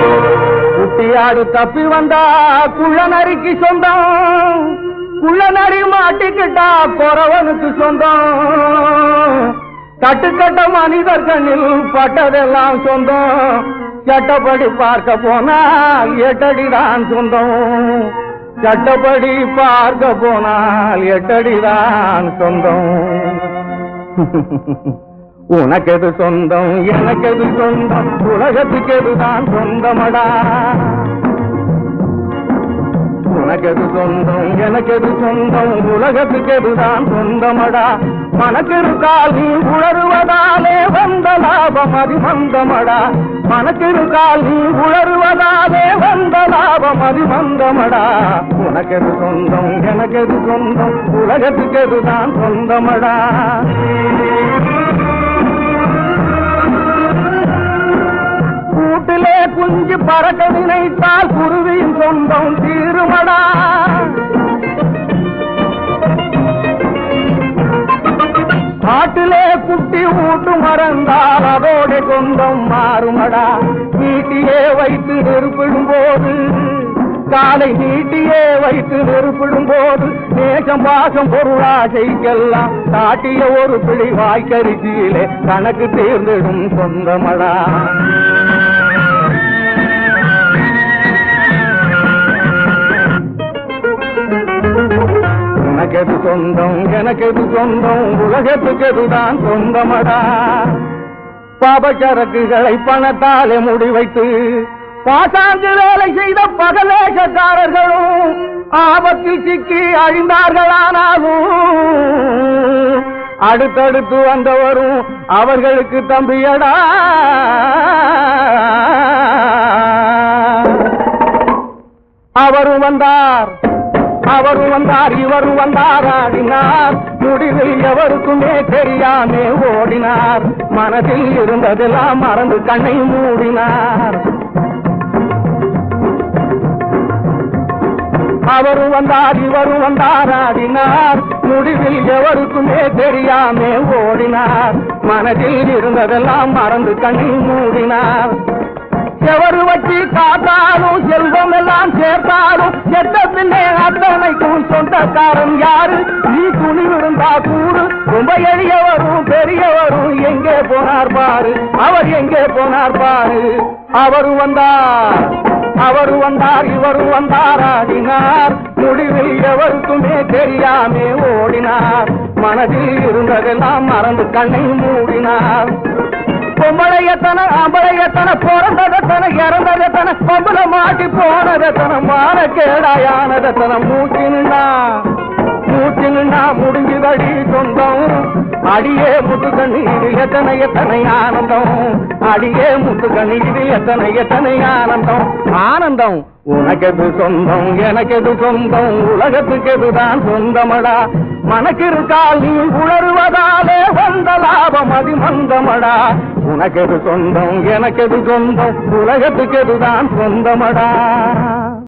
குட்டியாடு தப்பி வந்தா குள்ள நரிக்கு சொந்தம் குள்ள நரி மாட்டிக்கிட்டா குறவனுக்கு சொந்தம் கட்டுக்கட்ட மனிதர் கண்ணில் பட்டதெல்லாம் சொந்தம் சட்டப்படி பார்க்க போனால் எட்டடிதான் சொந்தம் சட்டப்படி பார்க்க போனால் எட்டடிதான் சொந்தம் உனக்கெது சொந்தம் எனக்கெது சொந்தம் உலகத்துக்கு எதுதான் சொந்தமடா உனக்கெது சொந்தம் எனக்கெது சொந்தம் உலகத்துக்கு எதுதான் சொந்தமடா மனக்கிருக்கால் நீ உணருவதாலே வந்த லாபம் அதிமந்தமடா மனக்கிருக்கால் நீ உணருவதாலே வந்த லாபம் அதிமந்தமடா உனக்கெது சொந்தம் எனக்கெது சொந்தம் உலகத்துக்கு எதுதான் சொந்தமடா கூட்டிலே குஞ்சு பறக்க நினைத்தால் குருவியின் சொந்தம் தீருமடா காட்டிலே குட்டி ஊட்டு மறந்தால் அதோட சொந்தம் மாறுமடா நீட்டியே வைத்து நெருப்பிடும் போது காலை நீட்டியே வைத்து நெருப்பிடும் போது நேசம் பாசம் பொருளாசைக்கெல்லாம் காட்டிய ஒரு பிடி வாய்க்கரிசியிலே கணக்கு தேர்ந்திடும் சொந்தமடா உனக்கெது சொந்தம் எனக்கெது சொந்தம் உலகத்துக்கு எதுதான் சொந்தமடா பாபச்சரக்குகளை பணத்தாலே முடிவைத்து பாசாங்கு வேலை செய்த பகலேசக்காரர்களும் ஆபத்தில் சிக்கி அழிந்தார்களானாலும் அடுத்தடுத்து வந்தவரும் அவர்களுக்கு தம்பியடா அவரும் வந்தார் அவரும் வந்தார் இவரும் வந்தார் ஆடினார் முடிவில் எவருக்குமே தெரியாமே ஓடினார் மனதில் இருந்ததெல்லாம் மறந்து கண்ணை மூடினார் அவரும் வந்தார் இவரும் வந்தார் ஆடினார் முடிவில் எவருக்குமே தெரியாமே ஓடினார் மனதில் இருந்ததெல்லாம் மறந்து கண்ணை மூடினார் செவரு வச்சு காத்தாலும் செல்வம் எல்லாம் சேர்த்தாலும் எட்ட பின்னே அத்தனைக்கும் சொந்தக்காரன் யாரு நீ துணி விழுந்தா கூடு ரொம்ப எளியவரும் பெரியவரும் எங்கே போனார் பாரு அவர் எங்கே போனார் பாரு அவரு வந்தார் அவரு வந்தார் இவரு வந்தார் ஆடினார் முடிவில் எவருக்குமே தெரியாமே ஓடினார் மனதில் இருந்ததெல்லாம் மறந்து கண்ணை மூடினார் பொம்பளையத்தன ஆம்பளையத்தன பிறந்ததத்தன இறந்ததத்தன பொம்பளை மாட்டி போனதத்தன மான கேடாயானதத்தன மூச்சினா மூச்சினா முடிஞ்சுதடி சொந்தம் அடியே முத்து கண்ணீர் எத்தனை எத்தனை ஆனந்தம் அடியே முத்து கண்ணீர் எத்தனை எத்தனை ஆனந்தம் ஆனந்தம் உனக்கெது சொந்தம் எனக்கெது சொந்தம் உலகத்துக்கு எதுதான் சொந்தமடா மனக்கிருக்கால் நீ உணர்வதாலே வந்த லாபம் அதிமந்தமடா உனக்கெது சொந்தம் எனக்கெது சொந்தம் உலகத்துக்கு எதுதான் சொந்தமடா